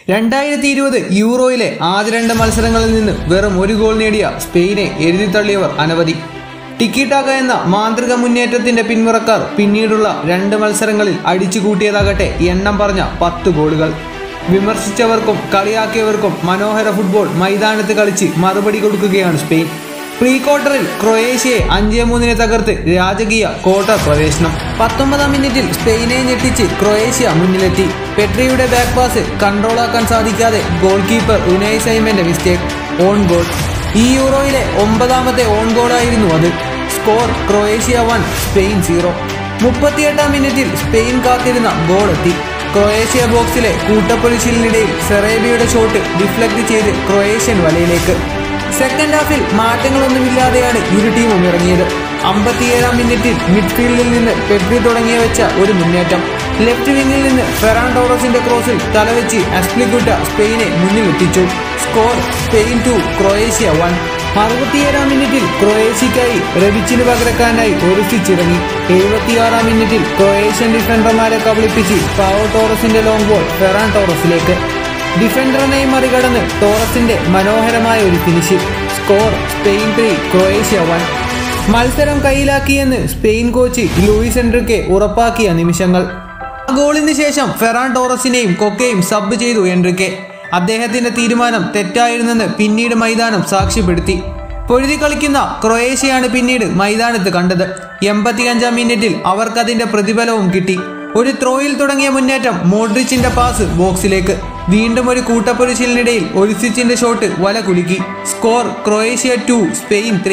രണ്ടായിരത്തി ഇരുപത് യൂറോയിലെ ആദ്യ രണ്ട് മത്സരങ്ങളിൽ നിന്ന് വെറും ഒരു ഗോൾ നേടിയ സ്പെയിനെ എഴുതിത്തള്ളിയവർ അനവധി ടിക്കിടാക്ക എന്ന മാന്ത്രിക മുന്നേറ്റത്തിന്റെ പിന്മുറക്കാർ പിന്നീടുള്ള രണ്ട് മത്സരങ്ങളിൽ അടിച്ചുകൂട്ടിയതാകട്ടെ എണ്ണം പറഞ്ഞ പത്ത് ഗോളുകൾ വിമർശിച്ചവർക്കും കളിയാക്കിയവർക്കും മനോഹര ഫുട്ബോൾ മൈതാനത്ത് കളിച്ച് മറുപടി കൊടുക്കുകയാണ് സ്പെയിൻ പ്രീ ക്വാർട്ടറിൽ ക്രൊയേഷ്യയെ അഞ്ചേ മൂന്നിനെ തകർത്ത് രാജകീയ ക്വാർട്ടർ പ്രവേശനം പത്തൊമ്പതാം മിനിറ്റിൽ സ്പെയിനെ ഞെട്ടിച്ച് ക്രൊയേഷ്യ മുന്നിലെത്തി പെട്രിയുടെ ബാക്ക് പാസ് കൺട്രോളാക്കാൻ സാധിക്കാതെ ഗോൾ കീപ്പർ ഉനൈ സൈമന്റെ മിസ്റ്റേക്ക് ഓൺ ഗോൾ ഈ യൂറോയിലെ ഒമ്പതാമത്തെ ഓൺ ഗോളായിരുന്നു അത് score Croatia one Spain zero മുപ്പത്തിയെട്ടാം മിനിറ്റിൽ സ്പെയിൻ കാത്തിരുന്ന ഗോൾ എത്തി ക്രൊയേഷ്യ ബോക്സിലെ കൂട്ടപ്പൊലിച്ചിലിനിടയിൽ സെറേബിയുടെ ഷോട്ട് ഡിഫ്ലക്ട് ചെയ്ത് ക്രൊയേഷ്യൻ വലയിലേക്ക് സെക്കൻഡ് ഹാഫിൽ മാറ്റങ്ങളൊന്നുമില്ലാതെയാണ് ഇരു ടീമും ഇറങ്ങിയത് അമ്പത്തിയേഴാം മിനിറ്റിൽ മിഡ്ഫീൽഡിൽ നിന്ന് പെഡ്രി തുടങ്ങിയ വെച്ച ഒരു മുന്നേറ്റം ലെഫ്റ്റ് വിങ്ങിൽ നിന്ന് ഫെറാൻ ടോറസിന്റെ ക്രോസിൽ തലവെച്ച് അസ്പ്ലിക്കുട്ട സ്പെയിനെ മുന്നിലെത്തിച്ചു score Spain two Croatia one അറുപത്തിയേഴാം മിനിറ്റിൽ ക്രൊയേഷ്യക്കായി റെബിച്ചിന് പകരക്കാരനായി ഒറിസിച്ചിറങ്ങി എഴുപത്തിയാറാം മിനിറ്റിൽ ക്രൊയേഷ്യൻ ഡിഫൻഡർമാരെ കബളിപ്പിച്ച് പാവോ ടോറസിന്റെ ലോങ് ബോൾ ഫെറാൻ ടോറസിലേക്ക് ഡിഫൻഡറിനെ മറികടന്ന് ടോറസിന്റെ മനോഹരമായ ഒരു finish score Spain three Croatia one മത്സരം കയ്യിലാക്കിയെന്ന് സ്പെയിൻ കോച്ച് ലൂയിസ് എൻട്രിക്കെ ഉറപ്പാക്കിയ നിമിഷങ്ങൾ ആ ഗോളിന് ശേഷം ഫെറാൻ ടോറസിനെയും കൊക്കയും സബ് ചെയ്തു എൻട്രിക്കെ അദ്ദേഹത്തിന്റെ തീരുമാനം തെറ്റായിരുന്നെന്ന് പിന്നീട് മൈതാനം സാക്ഷ്യപ്പെടുത്തി പൊഴുതി കളിക്കുന്ന ക്രൊയേഷ്യയാണ് പിന്നീട് മൈതാനത്ത് കണ്ടത് എൺപത്തിയഞ്ചാം മിനിറ്റിൽ അവർക്കതിന്റെ പ്രതിഫലവും കിട്ടി ഒരു ത്രോയിൽ തുടങ്ങിയ മുന്നേറ്റം മോഡ്രിച്ചിന്റെ പാസ് ബോക്സിലേക്ക് വീണ്ടും ഒരു കൂട്ടപ്പൊരിച്ചിലിനിടയിൽ ഒലിസിച്ചിന്റെ ഷോട്ട് വല കുലുക്കി score Croatia two Spain three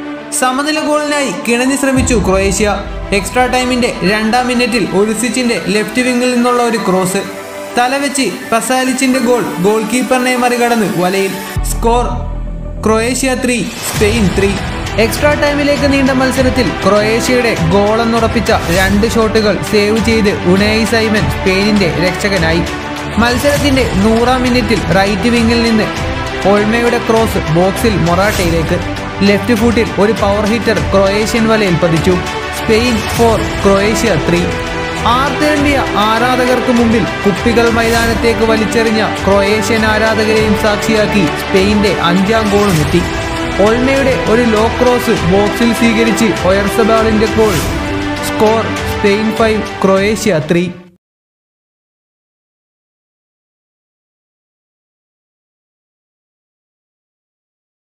സമനില ഗോളിനായി കിണഞ്ഞു ശ്രമിച്ചു ക്രൊയേഷ്യ എക്സ്ട്രാ ടൈമിന്റെ രണ്ടാം മിനിറ്റിൽ ഒലിസിച്ചിന്റെ ലെഫ്റ്റ് വിങ്ങിൽ നിന്നുള്ള ഒരു ക്രോസ് തലവെച്ച് പസാലിച്ചിന്റെ ഗോൾ ഗോൾ കീപ്പറിനെ മറികടന്ന് വലയിൽ score Croatia three Spain three extra ടൈമിലേക്ക് നീണ്ട മത്സരത്തിൽ ക്രൊയേഷ്യയുടെ ഗോളെന്നുറപ്പിച്ച രണ്ട് ഷോട്ടുകൾ സേവ് ചെയ്ത് ഉനൈ സൈമൻ സ്പെയിനിന്റെ രക്ഷകനായി മത്സരത്തിന്റെ നൂറാം മിനിറ്റിൽ റൈറ്റ് വിങ്ങിൽ നിന്ന് ഓൾമയുടെ ക്രോസ് ബോക്സിൽ മൊറാട്ടയിലേക്ക് ലെഫ്റ്റ് ഫുട്ടിൽ ഒരു പവർ ഹിറ്റർ ക്രൊയേഷ്യൻ വലയിൽ പതിച്ചു സ്പെയിൻ ഫോർ ക്രൊയേഷ്യ ത്രീ ആർത്തേണ്ടിയ ആരാധകർക്ക് മുമ്പിൽ കുപ്പികൾ മൈതാനത്തേക്ക് വലിച്ചെറിഞ്ഞ ക്രൊയേഷ്യൻ ആരാധകരെയും സാക്ഷിയാക്കി സ്പെയിന്റെ അഞ്ചാം ഗോളും എത്തി ഓൾമയുടെ ഒരു ലോ ക്രോസ് ബോക്സിൽ സ്വീകരിച്ച് ഒയർസബാളിന്റെ goal score Spain five Croatia three